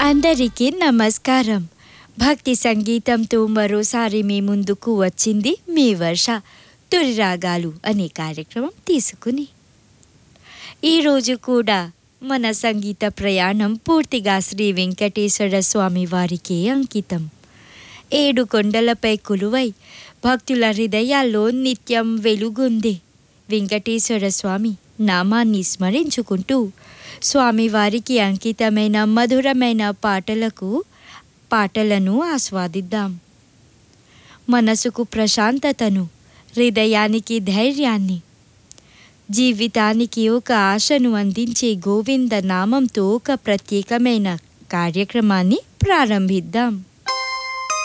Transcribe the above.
అందరికీ నమస్కారం భక్తి సంగీతంతో మరోసారి మీ ముందుకు వచ్చింది మీ వర్ష తొలి రాగాలు అనే కార్యక్రమం తీసుకుని ఈరోజు కూడా మన సంగీత ప్రయాణం పూర్తిగా శ్రీ వెంకటేశ్వర స్వామి వారికే అంకితం ఏడు కొండలపై కొలువై భక్తుల హృదయాల్లో నిత్యం వెలుగుంది వెంకటేశ్వర స్వామి నామాన్ని స్మరించుకుంటూ స్వామివారికి అంకితమైన మధురమైన పాటలకు పాటలను ఆస్వాదిద్దాం మనసుకు ప్రశాంతతను హృదయానికి ధైర్యాన్ని జీవితానికి ఒక ఆశను అందించే గోవింద నామంతో ఒక ప్రత్యేకమైన కార్యక్రమాన్ని ప్రారంభిద్దాం